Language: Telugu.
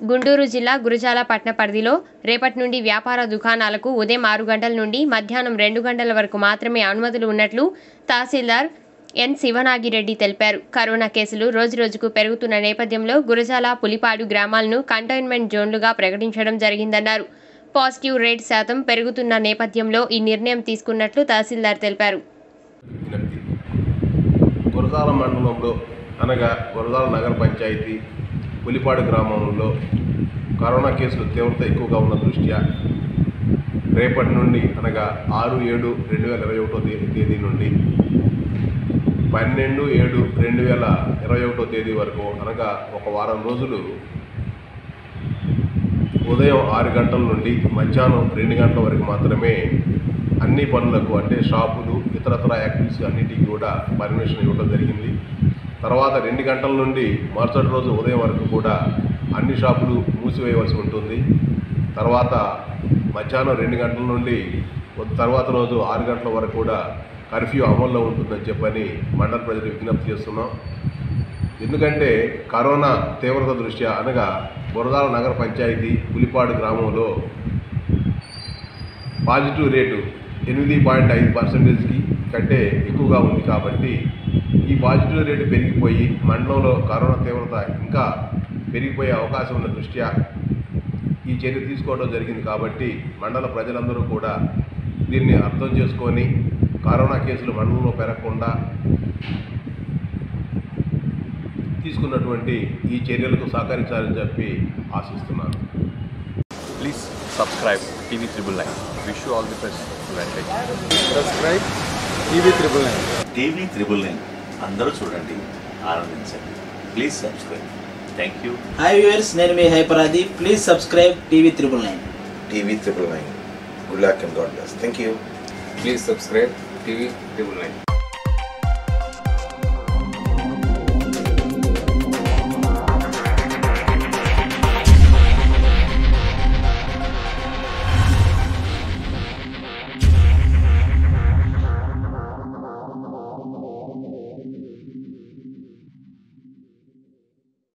గుంటూరు జిల్లా గురజాల పట్టణ పరిధిలో రేపటి నుండి వ్యాపార దుకాణాలకు ఉదయం ఆరు గంటల నుండి మధ్యాహ్నం రెండు గంటల వరకు మాత్రమే అనుమతులు ఉన్నట్లు తహసీల్దార్ ఎన్ శివనాగిరెడ్డి తెలిపారు కరోనా కేసులు రోజురోజుకు పెరుగుతున్న నేపథ్యంలో గురజాల పులిపాడు గ్రామాలను కంటైన్మెంట్ జోన్లుగా ప్రకటించడం జరిగిందన్నారు పాజిటివ్ రేట్ శాతం పెరుగుతున్న నేపథ్యంలో ఈ నిర్ణయం తీసుకున్నట్లు తహసీల్దార్ తెలిపారు విజ్ఞప్తి గురజాల మండలంలో అనగా గురజాల నగర పంచాయతీ పులిపాడు గ్రామంలో కరోనా కేసులు తీవ్రత ఎక్కువగా ఉన్న దృష్ట్యా రేపటి నుండి అనగా ఆరు ఏడు రెండు వేల ఇరవై ఒకటో తేదీ తేదీ నుండి పన్నెండు ఏడు రెండు వేల ఇరవై ఒకటో తేదీ వరకు అనగా ఒక వారం రోజులు ఉదయం ఆరు గంటల నుండి మధ్యాహ్నం రెండు గంటల వరకు మాత్రమే అన్ని పనులకు అంటే షాపులు ఇతరతర యాక్టివిటీస్ అన్నిటికీ కూడా పర్మిషన్ ఇవ్వడం జరిగింది తర్వాత రెండు గంటల నుండి మరుసటి రోజు ఉదయం వరకు కూడా అన్ని షాపులు మూసివేయవలసి ఉంటుంది తర్వాత మధ్యాహ్నం రెండు గంటల నుండి తర్వాత రోజు ఆరు గంటల వరకు కూడా కర్ఫ్యూ అమల్లో ఉంటుందని చెప్పని మండల ప్రజలు విజ్ఞప్తి చేస్తున్నాం ఎందుకంటే కరోనా తీవ్రత దృష్ట్యా అనగా బురదాల నగర పంచాయతీ పులిపాడు గ్రామంలో పాజిటివ్ రేటు ఎనిమిది పాయింట్ ఐదు పర్సెంటేజ్కి కంటే ఎక్కువగా ఉంది కాబట్టి ఈ పాజిటివ్ రేటు పెరిగిపోయి మండలంలో కరోనా తీవ్రత ఇంకా పెరిగిపోయే అవకాశం ఉన్న దృష్ట్యా ఈ చర్య తీసుకోవడం జరిగింది కాబట్టి మండల ప్రజలందరూ కూడా దీన్ని అర్థం చేసుకొని కరోనా కేసులు మండలంలో పెరగకుండా తీసుకున్నటువంటి ఈ చర్యలకు సహకరించాలని చెప్పి ఆశిస్తున్నాను Please subscribe TV Triple Nine. Wish you all the best. Advantage. Subscribe TV triple nine టీవీ త్రిబుల్ నైన్ అందరూ చూడండి ఆనందించండి please subscribe thank you hi viewers నేను మీ హైపరాది please subscribe TV triple nine TV triple nine. Good luck and God bless. Thank you. Please subscribe TV triple nine